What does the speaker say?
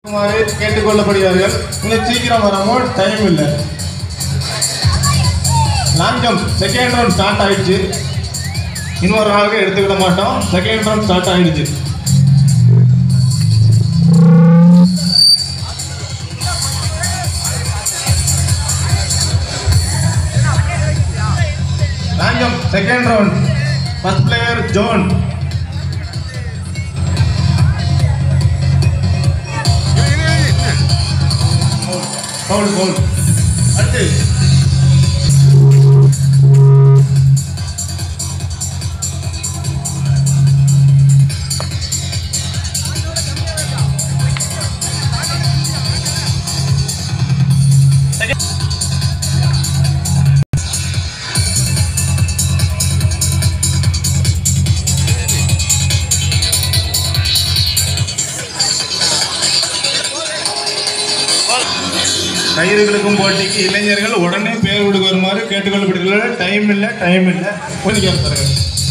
வருமாறு கேட்டுக்கொள்ளப்படுகிறார்கள் இன்னும் சீக்கிரம் வரமோ டைம் இல்லை long jump second round start ஆயிடுச்சு இன்னொரு ஆளுக்கு எடுத்துக்கிட மாட்டோம் செகண்ட் ரவுண்ட் ஸ்டார்ட் ஆயிடுச்சு long jump second round first player John foul foul அடுத்து கயிறுகளுக்கும் போட்டிக்கு இளைஞர்கள் உடனே பேர் விடு வருமாறு கேட்டுக்கொள்ளப்படுகிறது டைம் இல்லை டைம் இல்லை கொஞ்சம் பாருங்க